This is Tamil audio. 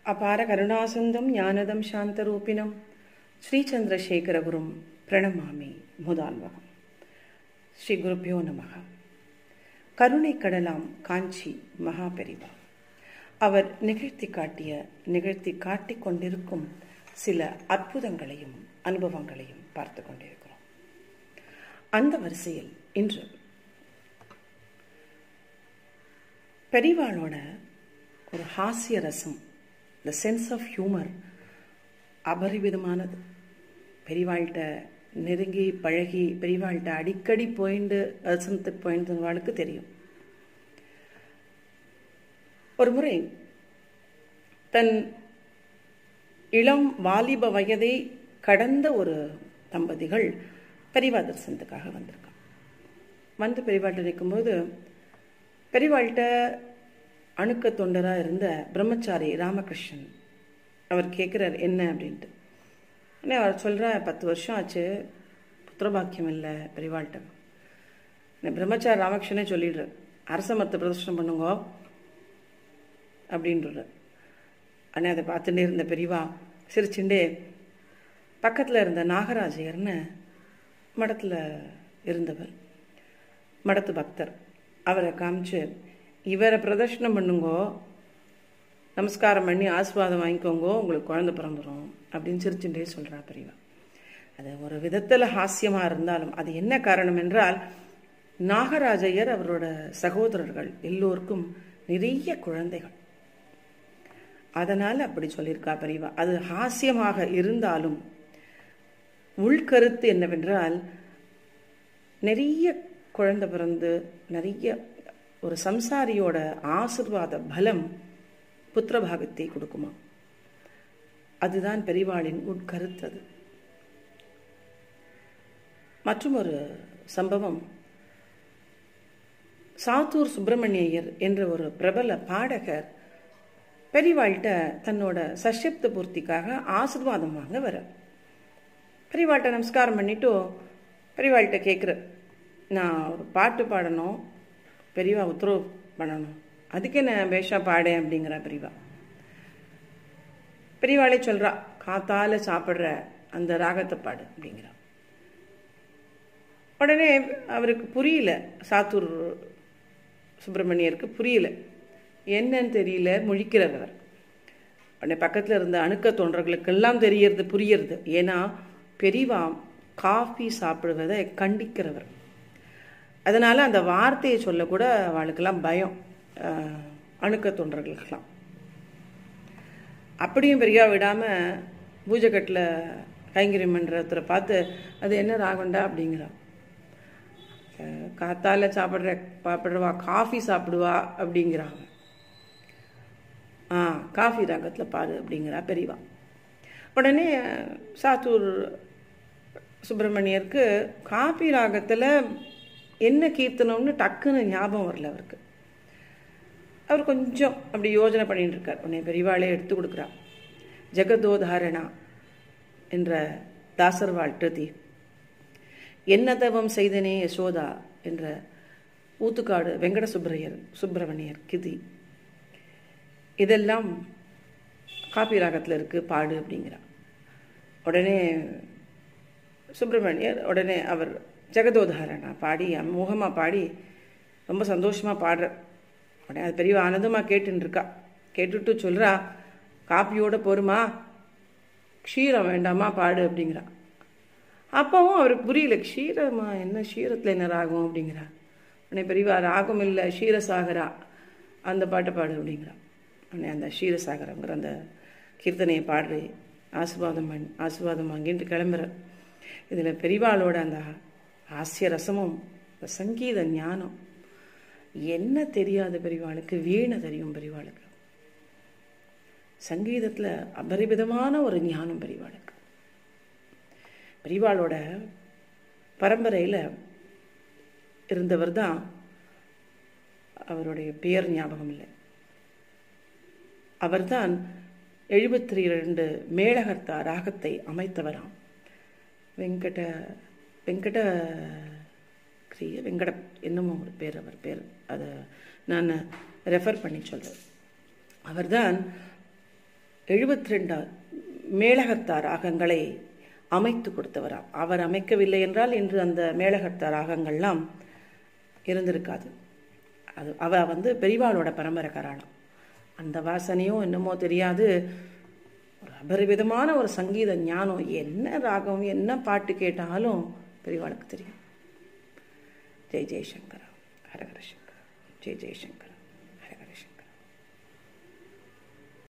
அபார கருணாசந்தம் ஞானதம் சாந்தரூபிணம் ஸ்ரீச்சந்திரசேகரகுரும் பிரணமாமி முதால்வகம் ஸ்ரீ குருப்பியோ நமக கருணை கடலாம் காஞ்சி மகாபெரிவா அவர் நிகழ்த்தி காட்டிய நிகழ்த்தி காட்டிக் கொண்டிருக்கும் சில அற்புதங்களையும் அனுபவங்களையும் பார்த்து கொண்டிருக்கிறோம் அந்த வரிசையில் இன்று பெரிவாளோட ஒரு ஹாஸ்ய ரசம் த சென்ஸ் ஆஃப் ஹியூமர் அபரிவிதமானது பெரியவாள்கிட்ட நெருங்கி பழகி பெரியவாள்கிட்ட அடிக்கடி போயிண்டு ரசனத்துக்கு போயின்றவாளுக்கு தெரியும் ஒரு முறை தன் இளம் வாலிப வயதை கடந்த ஒரு தம்பதிகள் பெரிவா தரிசனத்துக்காக வந்திருக்கான் வந்து பெரிவாள்கிட்ட நிற்கும்போது பெரிவாள்கிட்ட அணுக்க தொண்டராக இருந்த பிரம்மச்சாரி ராமகிருஷ்ணன் அவர் கேட்குறார் என்ன அப்படின்ட்டு உடனே அவர் சொல்கிற பத்து வருஷம் ஆச்சு புத்திரபாக்கியம் இல்லை பெரிவாள்கிட்ட பிரம்மச்சாரி ராமகிருஷ்ணனே சொல்லிடுறார் அரச மரத்தை பிரதர்ஷனம் பண்ணுங்கோ அப்படின்றார் அண்ணே அதை பார்த்துட்டே இருந்த பெரியவா சிரிச்சுண்டே பக்கத்தில் இருந்த நாகராஜயர்னு மடத்தில் இருந்தவர் மடத்து பக்தர் அவரை காமிச்சு இவரை பிரதர்ஷனம் பண்ணுங்கோ நமஸ்காரம் பண்ணி ஆஸ்வாதம் வாங்கிக்கோங்கோ உங்களுக்கு குழந்தை பிறந்துடும் அப்படின்னு சிரிச்சுட்டே சொல்கிறா பெரியவா அது ஒரு விதத்தில் ஹாஸ்யமாக இருந்தாலும் அது என்ன காரணம் என்றால் நாகராஜையர் அவரோட சகோதரர்கள் எல்லோருக்கும் நிறைய குழந்தைகள் அதனால் அப்படி சொல்லியிருக்கா பெரியவா அது ஹாஸ்யமாக இருந்தாலும் உள்கருத்து என்னவென்றால் நிறைய குழந்தை பிறந்து நிறைய ஒரு சம்சாரியோட ஆசிர்வாத பலம் புத்திரபாகத்தை கொடுக்குமா அதுதான் பெரிவாளின் உட்கருத்து அது மற்றும் ஒரு சம்பவம் சாத்தூர் சுப்பிரமணியர் என்ற ஒரு பிரபல பாடகர் பெரிவாள்கிட்ட தன்னோட சஷ்யப்த பூர்த்திக்காக ஆசிர்வாதம் வாங்க வர பெரிவாள்கிட்ட நமஸ்காரம் பண்ணிட்டு பெரிவாள்கிட்ட கேட்குற நான் ஒரு பாட்டு பாடணும் பெரியவா உத்தரவு பண்ணணும் அதுக்கு என்ன பேஷா பாடேன் அப்படிங்கிறா பெரியவா பெரியவாளே சொல்கிறா காத்தால சாப்பிட்ற அந்த ராகத்தை பாடு அப்படிங்கிறா உடனே அவருக்கு புரியல சாத்தூர் சுப்பிரமணியருக்கு புரியல என்னன்னு தெரியல முழிக்கிறவர் உடனே பக்கத்தில் இருந்த அணுக்க தொண்டர்களுக்கெல்லாம் தெரியறது புரியறது ஏன்னா பெரியவா காஃபி சாப்பிடுவதை கண்டிக்கிறவர் அதனால் அந்த வார்த்தையை சொல்லக்கூட அவளுக்கெல்லாம் பயம் அணுக்க தொண்டர்களுக்கெல்லாம் அப்படியும் பெரியா விடாமல் பூஜைக்கட்டில் கைங்கரியம் பண்ணுறத பார்த்து அது என்ன ராகண்டா அப்படிங்கிறா காத்தால சாப்பிட்ற சாப்பிட்றவா காஃபி சாப்பிடுவா அப்படிங்கிறாங்க ஆ காஃபி ராகத்தில் பாரு அப்படிங்கிறா பெரியவா உடனே சாத்தூர் சுப்பிரமணியருக்கு காஃபி ராகத்தில் என்ன கீர்த்தனம்னு டக்குன்னு ஞாபகம் வரல அவருக்கு அவர் கொஞ்சம் அப்படி யோஜனை பண்ணிட்டு இருக்கார் உன்னை பெரியவாளே எடுத்து கொடுக்குறா ஜெகதோதாரணா என்ற தாசர்வாள் கிருதி என்ன தவம் செய்தனே யசோதா என்ற ஊத்துக்காடு வெங்கட சுப்ரையர் சுப்பிரமணியர் கிதி இதெல்லாம் காப்பி ராகத்தில் இருக்குது பாடு அப்படிங்கிறா உடனே சுப்பிரமணியர் உடனே அவர் ஜெகதோதாரணா பாடி அமோகமாக பாடி ரொம்ப சந்தோஷமாக பாடுற உடனே அது பெரிய ஆனந்தமாக கேட்டுன்னு இருக்கா கேட்டுட்டு சொல்கிறா காப்பியோட போருமா க்ஷீரம் வேண்டாமா பாடு அப்படிங்கிறா அப்பவும் அவருக்கு புரியல க்ஷீரமா என்ன க்ஷீரத்தில் என்ன ராகம் அப்படிங்கிறா உடனே பெரியவா ராகம் இல்லை க்ஷீரசாகரா அந்த பாட்டை பாடு அப்படிங்கிறா உடனே அந்த க்ஷீரசாகரங்கிற அந்த கீர்த்தனையை பாடுறே ஆசிர்வாதம் பண்ணி ஆசிர்வாதம் வாங்கிட்டு கிளம்புற இதில் பெரியவாளோட அந்த ஹாஸ்ய ரசமும் சங்கீத ஞானம் என்ன தெரியாத பெரியவாளுக்கு வீணை தெரியும் பெரியவாளுக்கு சங்கீதத்தில் அபரிவிதமான ஒரு ஞானம் பெரியவாளுக்கு பெரியவாளோட பரம்பரையில் இருந்தவர் தான் அவருடைய பெயர் ஞாபகம் இல்லை அவர்தான் எழுபத்தி இரண்டு மேளகர்த்தா ராகத்தை அமைத்தவராம் வெங்கட வெங்கட கிரிய வெங்கட என்னமோ ஒரு பேர் அவர் பேர் அதை நான் ரெஃபர் பண்ணி சொல்கிறேன் அவர்தான் எழுபத்தி ரெண்டு மேளகர்த்தா ராகங்களை அமைத்து கொடுத்தவராம் அவர் அமைக்கவில்லை என்றால் இன்று அந்த மேளகர்த்தா ராகங்கள்லாம் இருந்திருக்காது அது அவ வந்து பெரிவாளோட பரம்பரைக்காராளாம் அந்த வாசனையோ என்னமோ தெரியாது ஒரு அபரிவிதமான ஒரு சங்கீத ஞானம் என்ன ராகம் என்ன பாட்டு கேட்டாலும் பெரியவாளுக்கு தெரியும் ஜெய் ஜெய்சங்கரா ஹரஹர சங்கரா ஜெய் ஜெய்சங்கர்